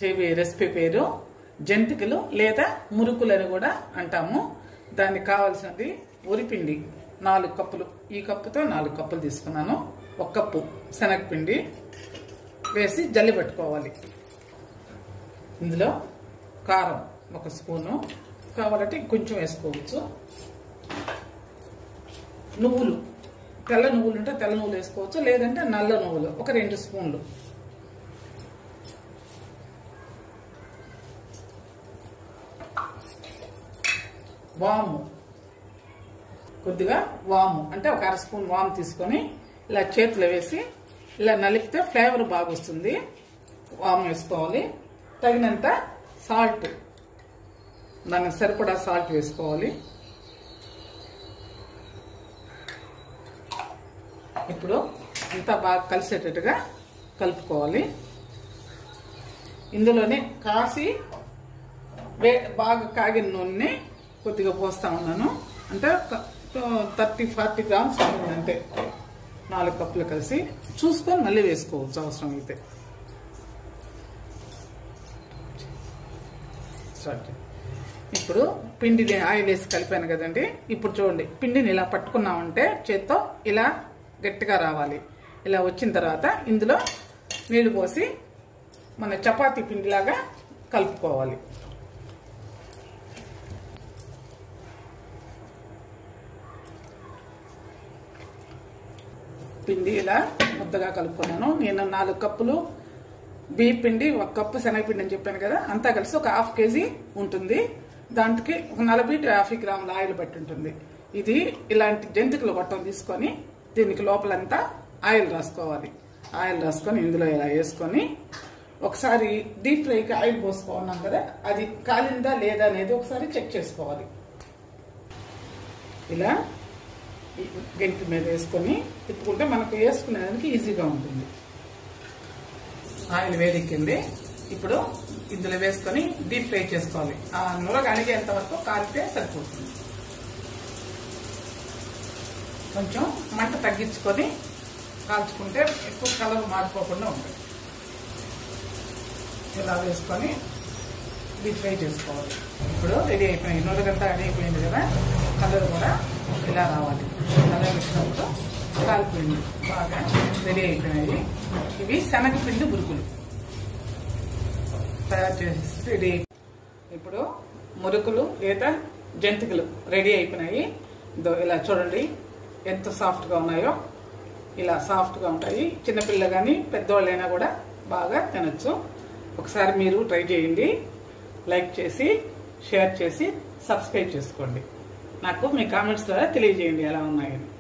recipe పేరు జంతికలు లేదా మురుకులని కూడా అంటాము దానికి కావాల్సినది వరిపిండి నాలుగు కప్పులు ఈ కప్పుతో నాలుగు కప్పులు తీసుకున్నాను ఒక కప్పు శనగపిండి వేసి జల్లి పెట్టుకోవాలి ఇందులో కారం ఒక స్పూను కావాలంటే కొంచెం వేసుకోవచ్చు నువ్వులు తెల్ల నువ్వులు ఉంటే తెల్ల నువ్వులు వేసుకోవచ్చు లేదంటే నల్ల నువ్వులు ఒక రెండు స్పూన్లు వాము కొద్దిగా వాము అంటే ఒక అర స్పూన్ వాము తీసుకొని ఇలా చేతిలో వేసి ఇలా నలిపితే ఫ్లేవర్ బాగా వస్తుంది వాము వేసుకోవాలి తగినంత సాల్ట్ దానికి సరిపడా సాల్ట్ వేసుకోవాలి ఇప్పుడు అంతా బాగా కలిసేటట్టుగా కలుపుకోవాలి ఇందులోనే కాసి వే బాగా కాగిన నూనె కొద్దిగా పోస్తా ఉన్నాను అంటే థర్టీ ఫార్టీ గ్రామ్స్ ఉంటుంది అంటే నాలుగు కప్పులు కలిసి చూసుకొని మళ్ళీ వేసుకోవచ్చు అవసరం అయితే స్టార్ట్ ఇప్పుడు పిండిని ఆయిల్ వేసి కలిపాను కదండి ఇప్పుడు చూడండి పిండిని ఇలా పట్టుకున్నామంటే చేత్తో ఇలా గట్టిగా రావాలి ఇలా వచ్చిన తర్వాత ఇందులో నీళ్లు పోసి మన చపాతీ పిండిలాగా కలుపుకోవాలి పిండి ఇలా ముద్దగా కలుపుకున్నాను నేను నాలుగు కప్పులు బియ్య పిండి ఒక కప్పు శనగపిండి అని చెప్పాను కదా అంతా కలిసి ఒక హాఫ్ కేజీ ఉంటుంది దాంట్కి ఒక నలభై టు యాభై గ్రాముల ఆయిల్ బట్టి ఉంటుంది ఇది ఇలాంటి జంతికలు గొట్టం తీసుకొని దీనికి లోపలంతా ఆయిల్ రాసుకోవాలి ఆయిల్ రాసుకొని ఇందులో ఇలా వేసుకొని ఒకసారి డీప్ ఫ్రైకి ఆయిల్ పోసుకున్నాం కదా అది కాలిందా లేదా అనేది ఒకసారి చెక్ చేసుకోవాలి ఇలా గెంటి మీద వేసుకొని తిప్పుకుంటే మనకు వేసుకునేదానికి ఈజీగా ఉంటుంది ఆయిల్ వేడెక్కింది ఇప్పుడు ఇందులో వేసుకొని డీప్ ఫ్రై చేసుకోవాలి ఆ నురగ అణిగేంత వరకు కాలితే సరిపోతుంది కొంచెం మంట తగ్గించుకొని కాల్చుకుంటే ఎక్కువ కలర్ మారిపోకుండా ఉంటుంది ఇలా వేసుకొని డీప్ ఫ్రై చేసుకోవాలి ఇప్పుడు రెడీ అయిపోయింది నురగంతా రెడీ అయిపోయింది కదా కలర్ కూడా ఇలా రావాలి కలర్ వచ్చినప్పుడు కాలిపోయింది బాగా రెడీ అయిపోయినాయి ఇవి శనగపిండి మురుకులు తయారు చేసి రెడీ ఇప్పుడు మురుకులు లేదా జంతికలు రెడీ అయిపోయినాయి ఇదో ఇలా చూడండి ఎంత సాఫ్ట్గా ఉన్నాయో ఇలా సాఫ్ట్గా ఉంటాయి చిన్నపిల్ల కానీ పెద్దవాళ్ళైనా కూడా బాగా తినచ్చు ఒకసారి మీరు ట్రై చేయండి లైక్ చేసి షేర్ చేసి సబ్స్క్రైబ్ చేసుకోండి నాకు మీ కామెంట్స్ ద్వారా తెలియజేయండి ఎలా ఉన్నాయని